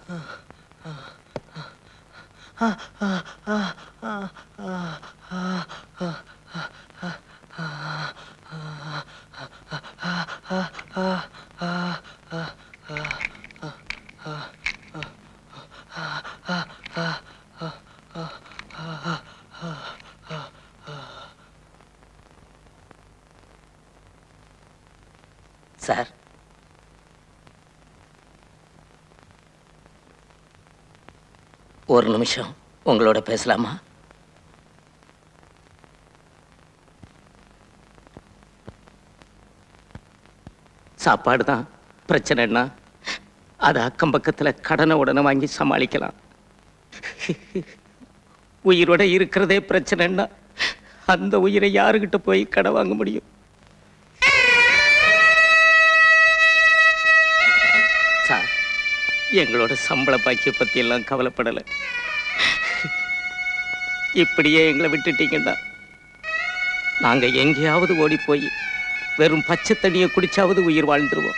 sir ஒரு நிமிஷம் உங்களோட பேசலாமா சாப்பாடு தான் பிரச்சனைன்னா அது அக்கம் பக்கத்தில் கடனை உடனே வாங்கி சமாளிக்கலாம் உயிரோட இருக்கிறதே பிரச்சனைன்னா அந்த உயிரை யாருக்கிட்ட போய் கடை வாங்க முடியும் சார் எங்களோட சம்பள பாக்கிய பத்தி எல்லாம் கவலைப்படலை இப்படியே எங்களை விட்டுட்டீங்கன்னா நாங்க எங்கேயாவது ஓடி போய் வெறும் பச்சை தண்ணியை குடிச்சாவது உயிர் வாழ்ந்துருவோம்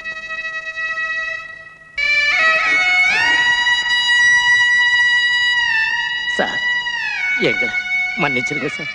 சார் எங்களை மன்னிச்சிருங்க சார்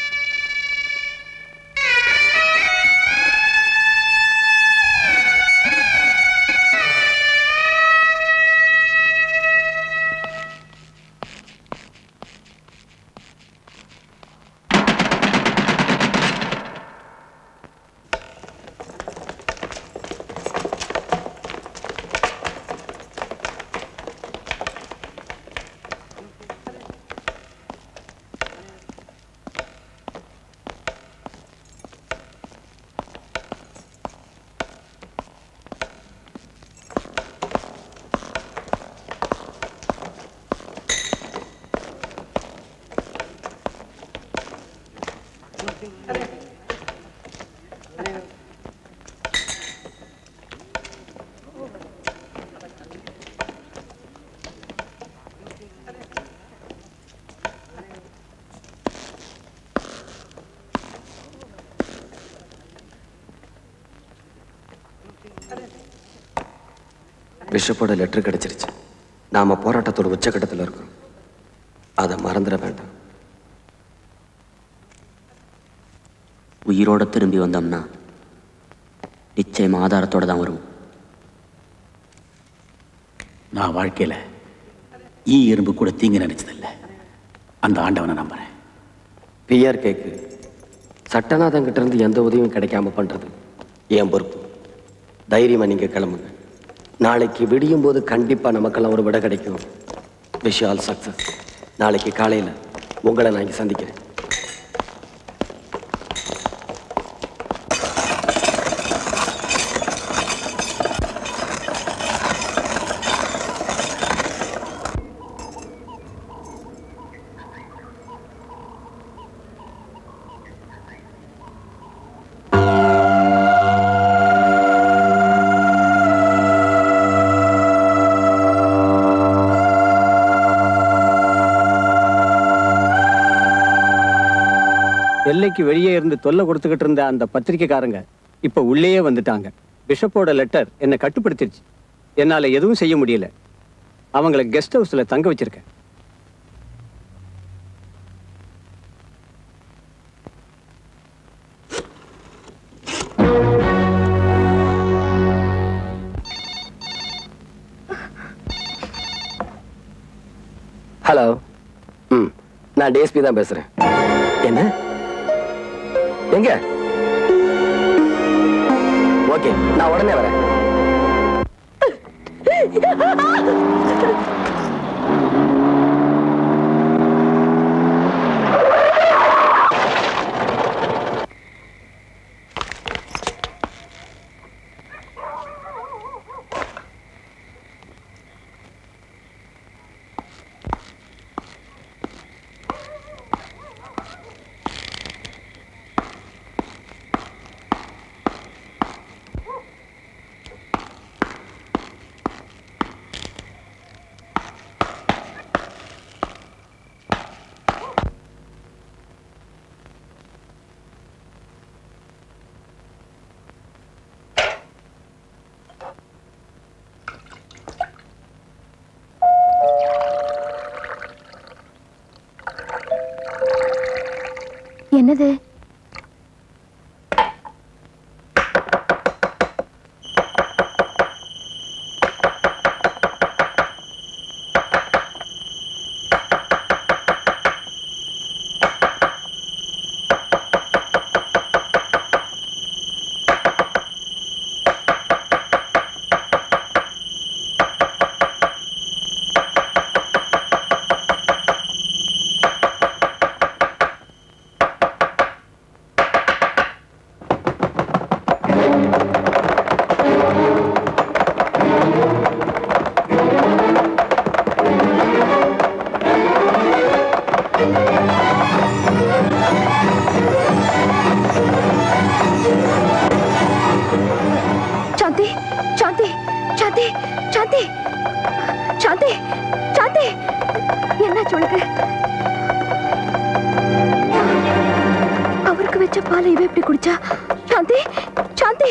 பிஷப்போட லெட்டர் கிடைச்சிருச்சு நாம போராட்டத்தோட உச்சக்கட்டத்தில் இருக்கிறோம் அதை மறந்துட வேண்டாம் உயிரோட திரும்பி வந்தோம்னா நிச்சயம் ஆதாரத்தோட தான் வருவோம் நான் வாழ்க்கையில ஈ எறும்பு கூட தீங்கு நினைச்சதில்லை அந்த ஆண்டவனை நம்புறேன் பிஆர் கேக்கு சட்டநாதன் கிட்ட இருந்து எந்த உதவியும் கிடைக்காம பண்றது என் பொறுப்பு தைரியமா நீங்க கிளம்புங்க நாளைக்கு விடியும் போது கண்டிப்பா நமக்கெல்லாம் ஒரு விட கிடைக்கும் விஷ் ஆல் சக்சஸ் நாளைக்கு காலையில உங்களை நான் இங்க சந்திக்கிறேன் எல்லைக்கு வெளியே இருந்து தொல்லை கொடுத்துக்கிட்டு இருந்த அந்த பத்திரிக்கைக்காரங்க இப்ப உள்ளேயே வந்துட்டாங்க பிஷப்போட லெட்டர் என்னை கட்டுப்படுத்திருச்சு என்னால எதுவும் செய்ய முடியல அவங்கள கெஸ்ட் ஹவுஸ்ல தங்க வச்சிருக்கேன் ஹலோ ம் நான் டிஎஸ்பி தான் பேசுறேன் என்ன எங்க ஓகே நான் உடனே வரேன் என்னது சாந்தி சாந்தி சாந்தி சாந்தி சாந்தி சாந்தி என்ன உனக்கு அவருக்கு வச்ச பாலை இவ எப்படி குடிச்சா சாந்தி சாந்தி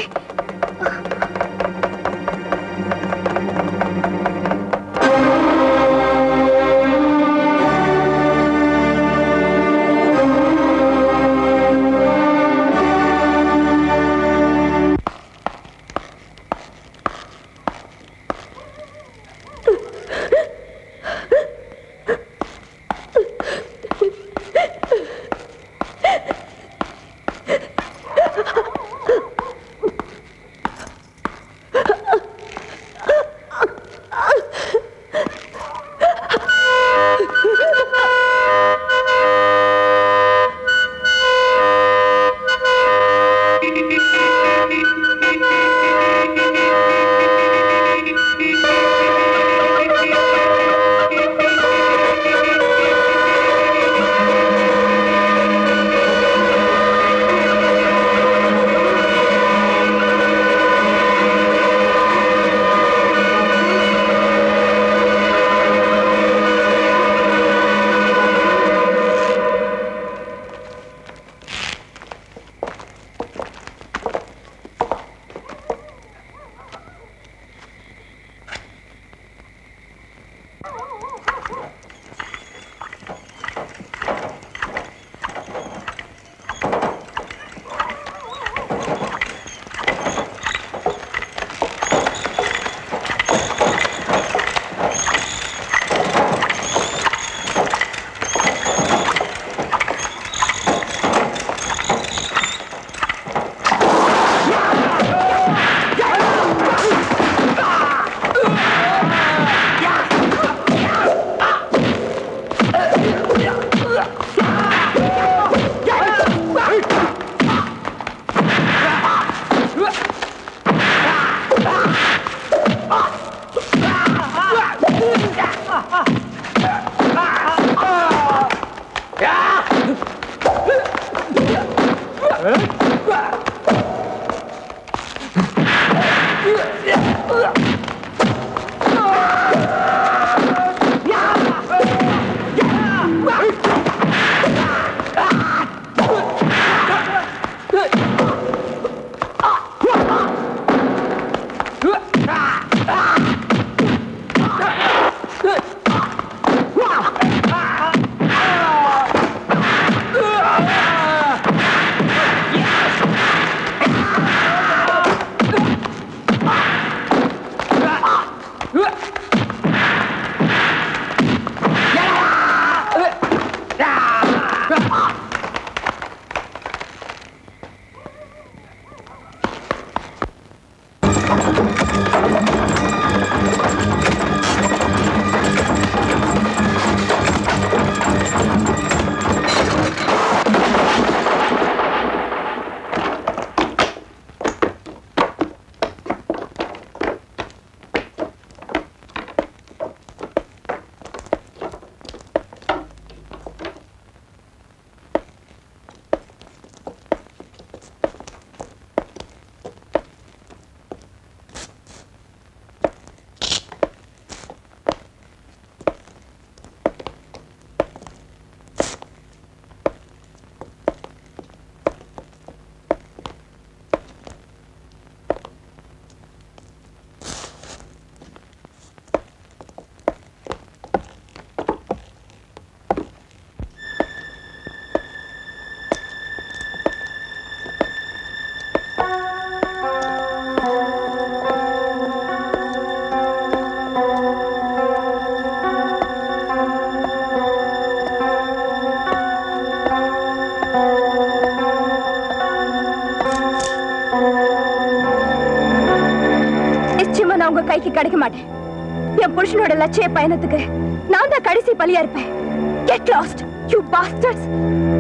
கைக்கு கிடைக்க மாட்டேன் என் புருஷனோட லட்சிய பயணத்துக்கு நான் தான் கடைசி பலியா இருப்பேன் get lost you bastards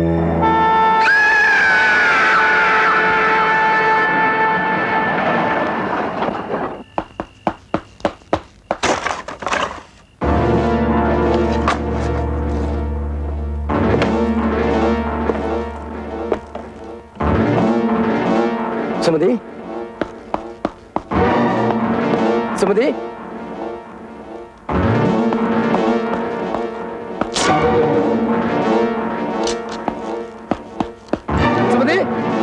Sumathi Sumathi Sumathi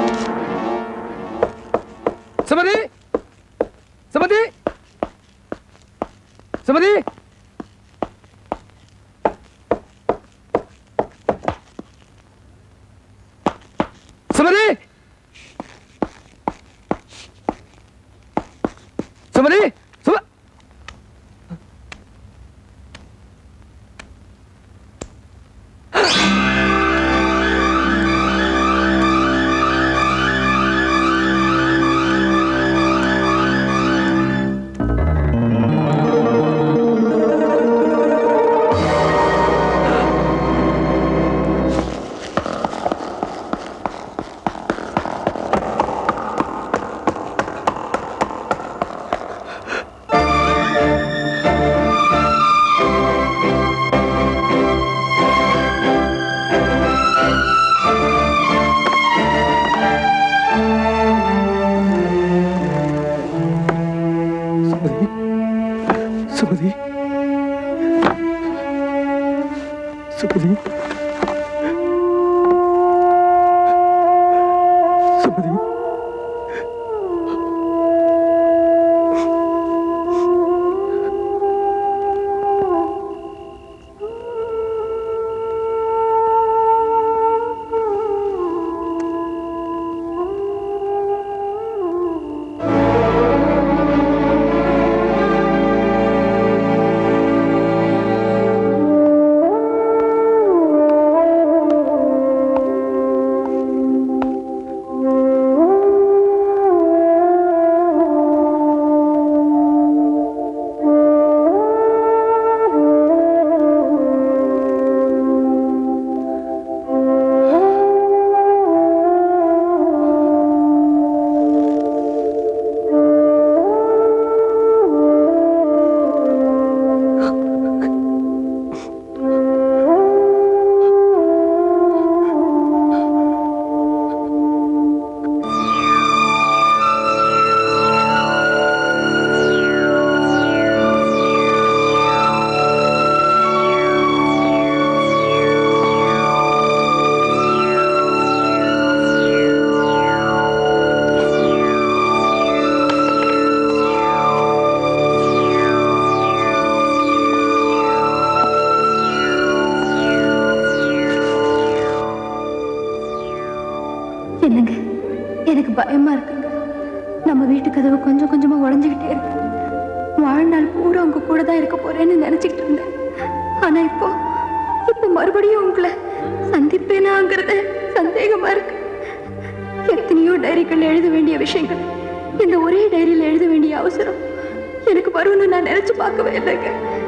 Sumathi Sumathi Sumathi Sumathi Sumathi சும சுமதி சுமதி சுமதி சுமதி என்னங்க எனக்கு பயமா இருக்குங்க நம்ம வீட்டு கதவு கொஞ்சம் கொஞ்சமா உடைஞ்சுக்கிட்டே இருக்கு வாழ்நாள் பூரா உங்க கூட தான் இருக்க போறேன்னு நினைச்சுக்கிட்டு இருந்தேன் ஆனா இப்போ இப்போ மறுபடியும் உங்களை சந்திப்பேனாங்கிறது சந்தேகமா இருக்கு எத்தனையோ டைரிகள் எழுத வேண்டிய விஷயங்கள் இந்த ஒரே டைரியில் எழுத வேண்டிய அவசரம் எனக்கு வரும்னு நான் நினைச்சு பார்க்கவே இல்லைங்க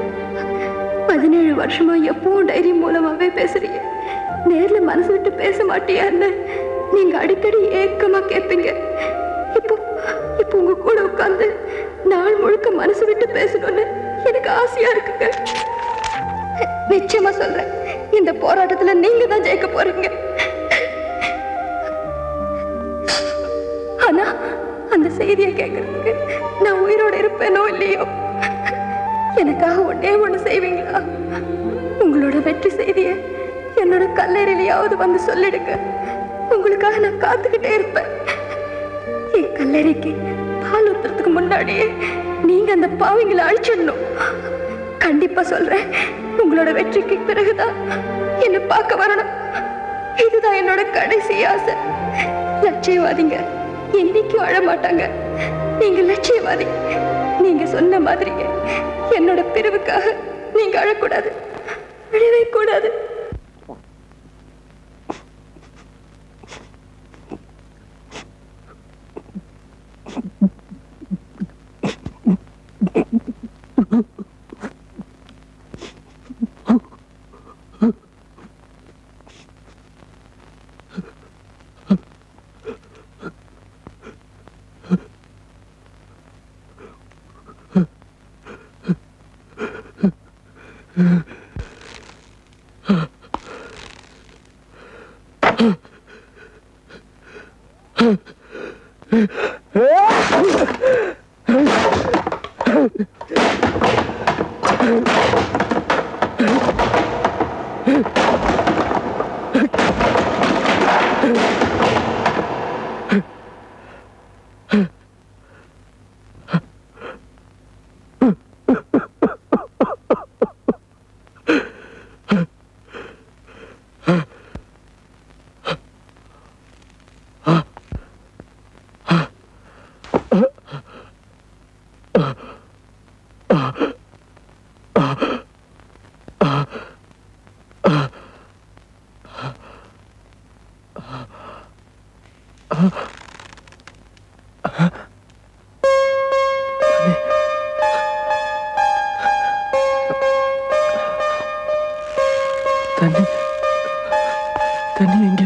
பதினேழு வருஷமா எப்பவும் டைரி மூலமாவே பேசுறீங்க நேர்ல மனசு விட்டு பேச மாட்டியான்னு நீங்க அடிக்கடி ஏக்கமா கேட்பீங்க இப்போ இப்போ உங்க கூட உட்கார்ந்து நாள் முழுக்க மனசு விட்டு பேசணும்னு எனக்கு ஆசையா இருக்குங்க நிச்சயமா சொல்றேன் இந்த போராட்டத்துல நீங்க தான் ஜெயிக்க போறீங்க ஆனா அந்த செய்தியை கேட்கறதுக்கு நான் உயிரோட இருப்பேனோ இல்லையோ எனக்காக ஒன்னே ஒண்ணு செய்வீங்களா உங்களோட வெற்றி செய்தியை என்னோட கல்லறையிலையாவது வந்து சொல்லிடுங்க உங்களுக்காக நான் காத்துக்கிட்டே இருப்பேன் என் கல்லறைக்கு பால் ஊத்துறதுக்கு முன்னாடியே நீங்க அந்த பாவிங்களை அழிச்சிடணும் கண்டிப்பா சொல்றேன் உங்களோட வெற்றிக்கு பிறகுதான் என்ன பார்க்க வரணும் இதுதான் என்னோட கடைசி ஆசை லட்சியவாதிங்க என்னைக்கும் அழ மாட்டாங்க நீங்க லட்சியவாதி நீங்க சொன்ன மாதிரியே என்னோட பிரிவுக்காக நீங்க அழக்கூடாது அழவே கூடாது தண்ணி தண்ணி எங்க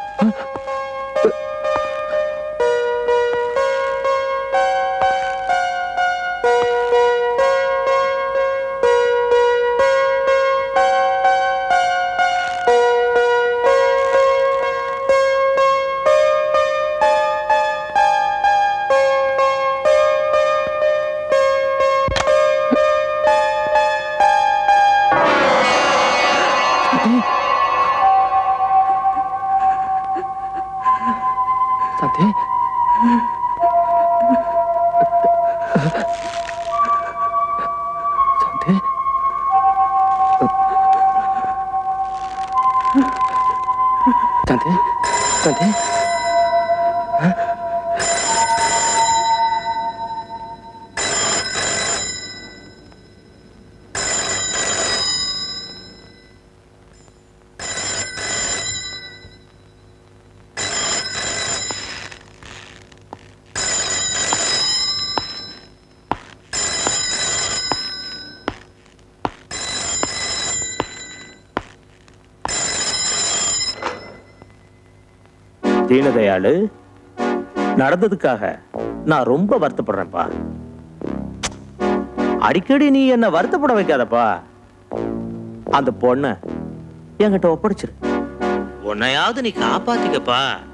சாந்தி சாந்தி சாந்தி சாந்தி தீனதயாளு நடந்ததுக்காக நான் ரொம்ப வருத்தப்படுறேன்ப்பா அடிக்கடி நீ என்ன வருத்தப்பட வைக்காதப்பா அந்த பொண்ண என்கிட்ட ஒப்படைச்சிரு உன்னையாவது நீ காப்பாத்திக்கப்பா